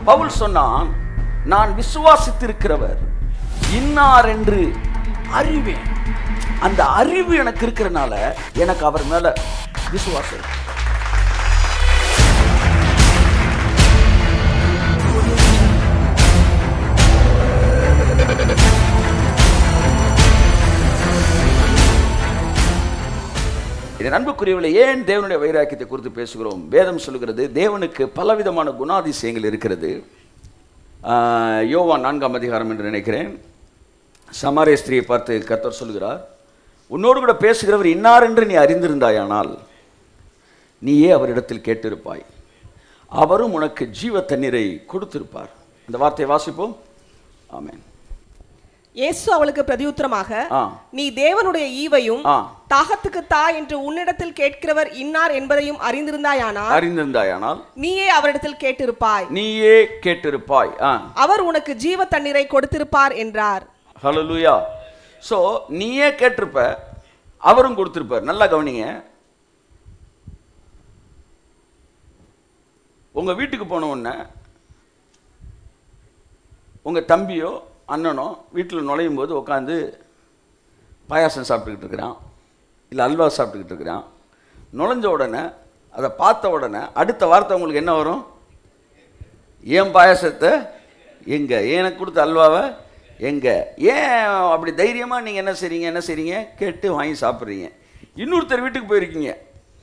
பவுல் சொன்னான் நான் விசுவாசித்திருக்கிறவர் இன்னார் என்று அறிவேன் அந்த அறிவு எனக்கு இருக்கிறனால எனக்கு அவர் மேல விசுவாசம் இருக்கு இது அன்புக்குரியவர்களே ஏன் தேவனுடைய வைராக்கியத்தை குறித்து பேசுகிறோம் வேதம் சொல்கிறது தேவனுக்கு பலவிதமான குணாதிசயங்கள் இருக்கிறது ஆஹ், யோவான் நான்காம் அதிகாரம் என்று நினைக்கிறேன் சமாரிய ஸ்திரியை பார்த்து கர்த்தர் சொல்கிறார் உன்னோடு கூட பேசுகிறவர் இன்னார் என்று நீ அறிந்திருந்தாயானால் நீயே அவரிடத்தில் கேட்டிருப்பாய் அவரும் உனக்கு ஜீவ தண்ணீரை கொடுத்திருப்பார் அந்த வார்த்தையை வாசிப்போம் ஆமென் இயேசு அவளுக்கு பிரதியுத்தரமாக ஆ நீ தேவனுடைய ஈவையும் ஆ தாகத்துக்கு தா என்று உன்னிடத்தில் கேட்கிறவர் இன்னார் என்பதையும் அறிந்திருந்தாயானால் அறிந்திருந்தாயானால் நீயே அவரிடத்தில் கேட்டிருப்பாய் நீயே கேட்டிருப்பாய் ஆ அவர் உனக்கு ஜீவ தண்ணீரை கொடுத்திருப்பார் என்றார் ஹalleluya ஸோ நீயே கேட்டிருப்ப அவரும் கொடுத்திருப்பார் நல்லா கவனிங்க உங்க வீட்டுக்கு போன உடனே உங்க தம்பியோ அண்ணனோ வீட்டில் நுழையும் போது உட்காந்து பாயாசம் சாப்பிட்டுக்கிட்டு இருக்கிறான் இல்லை அல்வா சாப்பிட்டுக்கிட்டு இருக்கிறான் நுழைஞ்ச உடனே அதை பார்த்த உடனே அடுத்த வார்த்தை உங்களுக்கு என்ன வரும் ஏன் பாயாசத்தை எங்க எனக்கு கொடுத்த அல்வாவை எங்க ஏன் அப்படி தைரியமா நீங்க என்ன செய்றீங்க என்ன செய்றீங்க கேட்டு வாங்கி சாப்பிட்றீங்க இன்னொருத்தர் வீட்டுக்கு போயிருக்கீங்க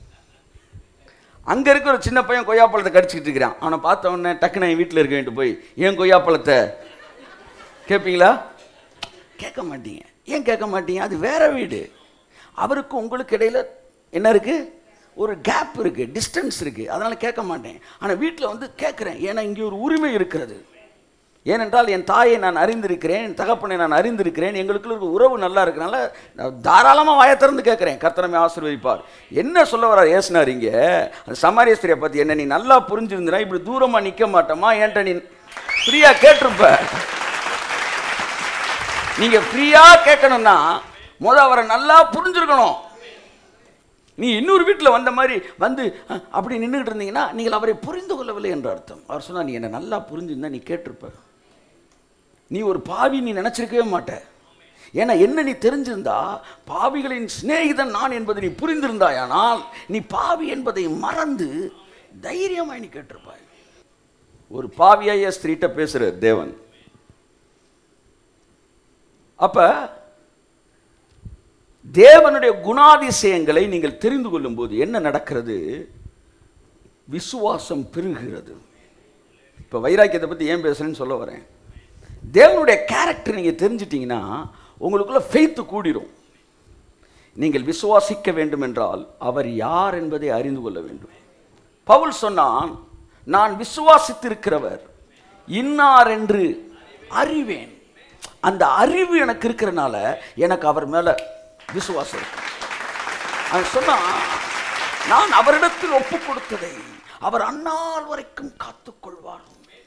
அங்க இருக்கிற ஒரு சின்ன பையன் கொய்யாப்பழத்தை கடிச்சிக்கிட்டு இருக்கிறான் அவனை பார்த்த உடனே டக்குன்னு என் வீட்டில் இருக்க வேண்டிட்டு போய் ஏன் கொய்யாப்பழத்தை கேட்பீங்களா கேட்க மாட்டீங்க ஏன் கேட்க மாட்டீங்க அது வேற வீடு அவருக்கு உங்களுக்கு இடையில என்ன இருக்கு ஒரு கேப் இருக்கு டிஸ்டன்ஸ் இருக்கு அதனால கேட்க மாட்டேன் ஆனா வீட்டில் வந்து கேட்குறேன் ஏன்னா இங்கே ஒரு உரிமை இருக்கிறது ஏனென்றால் என் தாயை நான் அறிந்திருக்கிறேன் என் தகப்பனை நான் அறிந்திருக்கிறேன் எங்களுக்குள்ள இருக்க உறவு நல்லா இருக்கனால நான் தாராளமாக வாயை திறந்து கேட்குறேன் கர்த்தனமே ஆசீர்வதிப்பார் என்ன சொல்ல வர்றார் ஏசுனார் இங்கே அந்த சமாரியஸ்திரியை பற்றி என்ன நீ நல்லா புரிஞ்சிருந்தா இப்படி தூரமாக நிற்க மாட்டோமா ஏன்ட்ட நீ ஃப்ரீயாக கேட்டிருப்ப நீங்க ஃப்ரீயா கேட்கணும்னா முத அவரை நல்லா புரிஞ்சிருக்கணும் நீ இன்னொரு வீட்டில் வந்த மாதிரி வந்து அஹ், அப்படி நின்றுட்டு இருந்தீங்கன்னா நீங்கள் அவரை புரிந்து கொள்ளவில்லை என்ற அர்த்தம் அவர் சொன்னா நீ என்னை நல்லா புரிஞ்சிருந்தா நீ கேட்டிருப்ப நீ ஒரு பாவி நீ நினைச்சிருக்கவே மாட்ட ஏன்னா என்ன நீ தெரிஞ்சிருந்தா பாவிகளின் சிநேகிதன் நான் என்பதை நீ புரிந்திருந்தாயானால் நீ பாவி என்பதை மறந்து தைரியமாய் நீ கேட்டிருப்பாய் ஒரு பாவியாய ஸ்திரீட்ட பேசுற தேவன் அப்ப தேவனுடைய குணாதிசயங்களை நீங்கள் தெரிந்து கொள்ளும்போது என்ன நடக்கிறது விசுவாசம் பெருகிறது இப்போ வைராக்கியத்தை பற்றி ஏன் பேசுறேன்னு சொல்ல வரேன் தேவனுடைய கேரக்டர் நீங்கள் தெரிஞ்சிட்டீங்கன்னா உங்களுக்குள்ள ஃபெய்த்து கூடிரும் நீங்கள் விசுவாசிக்க வேண்டும் என்றால் அவர் யார் என்பதை அறிந்து கொள்ள வேண்டும் பவுல் சொன்னான் நான் விசுவாசித்திருக்கிறவர் இன்னார் என்று அறிவேன் அந்த அறிவு எனக்கு இருக்கிறனால எனக்கு அவர் மேல விசுவாசம் இருக்கு அவன் சொன்னான் நான் அவரிடத்தில் ஒப்பு கொடுத்ததை அவர் அந்நாள் வரைக்கும் காத்துக்கொள்வார்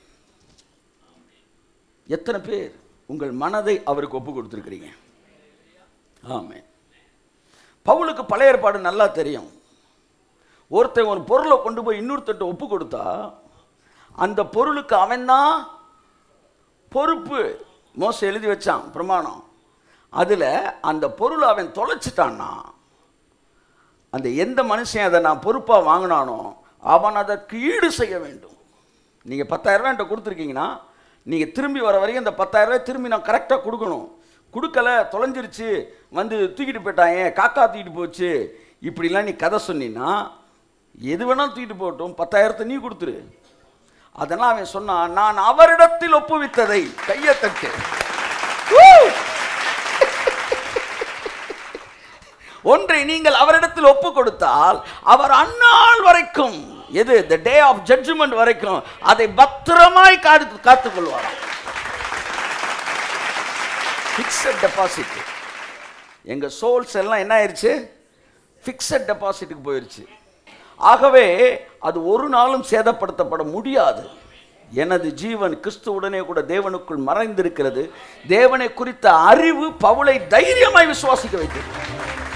எத்தனை பேர் உங்கள் மனதை அவருக்கு ஒப்பு கொடுத்துருக்கிறீங்க ஆமே பவுலுக்கு பழைய ஏற்பாடு நல்லா தெரியும் ஒருத்தன் ஒரு பொருளை கொண்டு போய் இன்னொருத்தட்ட ஒப்பு கொடுத்தா அந்த பொருளுக்கு அவன்தான் பொறுப்பு மோசம் எழுதி வச்சான் பிரமாணம் அதில் அந்த பொருளை அவன் தொலைச்சிட்டான்னா அந்த எந்த மனுஷன் அதை நான் பொறுப்பாக வாங்கினானோ அவன் அதற்கு ஈடு செய்ய வேண்டும் நீங்கள் பத்தாயிரம் ரூபாய் என்கிட்ட கொடுத்துருக்கீங்கன்னா நீங்கள் திரும்பி வர வரைக்கும் இந்த பத்தாயிரம் ரூபாய் திரும்பி நான் கரெக்டாக கொடுக்கணும் கொடுக்கல தொலைஞ்சிருச்சு வந்து தூக்கிட்டு போயிட்டாங்க காக்கா தூக்கிட்டு போச்சு இப்படிலாம் நீ கதை சொன்னீன்னா எது வேணாலும் தூக்கிட்டு போகட்டும் பத்தாயிரத்தை நீ கொடுத்துரு அதெல்லாம் அவன் சொன்னான் நான் அவரிடத்தில் ஒப்புவித்ததை கையை தட்டு Woo! ஒன்றை நீங்கள் அவரிடத்தில் ஒப்பு கொடுத்தால் அவர் அந்நாள் வரைக்கும் எது த டே ஆஃப் ஜட்ஜ்மெண்ட் வரைக்கும் அதை பத்திரமாய் காத்து காத்துக்கொள்வாராம் ஃபிக்ஸட் டெபாசிட் எங்க சோல்ஸ் எல்லாம் என்ன ஆயிருச்சு ஃபிக்ஸட் டெபாசிட்டுக்கு போயிருச்சு ஆகவே அது ஒரு நாளும் சேதப்படுத்தப்பட முடியாது எனது ஜீவன் கிறிஸ்துவுடனே கூட தேவனுக்குள் மறைந்திருக்கிறது தேவனை குறித்த அறிவு பவுலை தைரியமாய் விசுவாசிக்க வைத்தது